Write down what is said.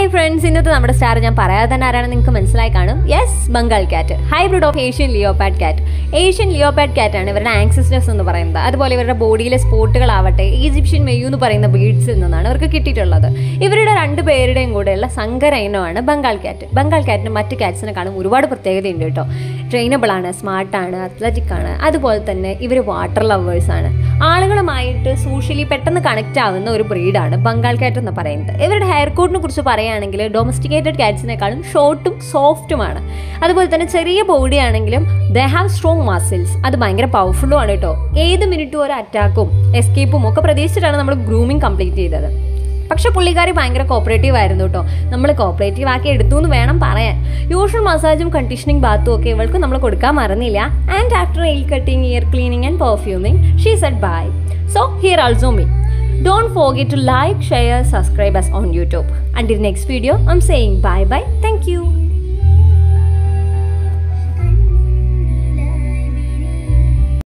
Hi friends ഇന്നത്തെ നമ്മുടെ star ഞാൻ പറയാതെ തന്നെ ആരാണെന്ന് നിങ്ങൾക്ക് മനസ്സിലായി കാണും yes Bengal cat hybrid of Asian leopard cat Asian leopard cat ആണ് ഇവരുടെ ആൻസിസ്റ്റേഴ്സ് എന്ന് പറയുന്നത് അതുപോലെ ഇവരുടെ ബോഡിയിലെ സ്പോട്ടുകളാവട്ടെ ഈജിപ്ഷ്യൻ മെയ്യു എന്ന് പറയുന്ന ബീഡ്സിൽ നിന്നാണ് ഇവർക്ക് കിട്ടിയിട്ടുള്ളത് ഇവരുടെ രണ്ട് പേരുടെയും കൂടെയുള്ള സങ്കര ഇനമാണ് ബംഗാൾ ക്യാറ്റ് ബംഗാൾ ക്യാറ്റിന് മറ്റ് ക്യാറ്റ്സിനെക്കാളും ഒരുപാട് പ്രത്യേകതയുണ്ട് കേട്ടോ ട്രെയിനബിൾ ആണ് സ്മാർട്ടാണ് അത്ലറ്റിക് ആണ് അതുപോലെ തന്നെ ഇവർ വാട്ടർ ലവേഴ്സ് ആണ് ആളുകളുമായിട്ട് സോഷ്യലി പെട്ടെന്ന് കണക്റ്റ് ആവുന്ന ഒരു ബ്രീഡാണ് ബംഗാൾ ക്യാറ്റ് എന്ന് പറയുന്നത് ഇവരുടെ ഹെയർ കോട്ടിനെ കുറിച്ച് പറയുകയാണെങ്കിൽ ഡൊമസ്റ്റിക്കേറ്റഡ് ക്യാറ്റ്സിനേക്കാളും ഷോർട്ടും സോഫ്റ്റുമാണ് അതുപോലെ തന്നെ ചെറിയ ബോഡി ആണെങ്കിലും ദേ ഹാവ് സ്ട്രോങ് മസിൽസ് അത് ഭയങ്കര പവർഫുള്ളും ആണ് കേട്ടോ ഏത് മിനിറ്റും ഒരു അറ്റാക്കും എസ്കേപ്പും ഒക്കെ പ്രതീക്ഷിച്ചിട്ടാണ് നമ്മൾ ഗ്രൂമിങ് കംപ്ലീറ്റ് ചെയ്തത് പക്ഷെ പുള്ളിക്കാരി ഭയങ്കര കോപ്പറേറ്റീവ് ആയിരുന്നു കേട്ടോ നമ്മൾ കോപ്പറേറ്റീവ് ആക്കി എടുത്തു എന്ന് വേണം പറയാൻ യൂഷ്വൽ മസാജും കണ്ടീഷനിങ് ബാത്തും ഒക്കെ ഇവൾക്ക് നമ്മൾ കൊടുക്കാൻ മറന്നില്ല and after nail cutting ear cleaning and perfuming she said bye so here also me Don't forget to like, share, subscribe us on YouTube. Until next video, I'm saying bye bye. Thank you.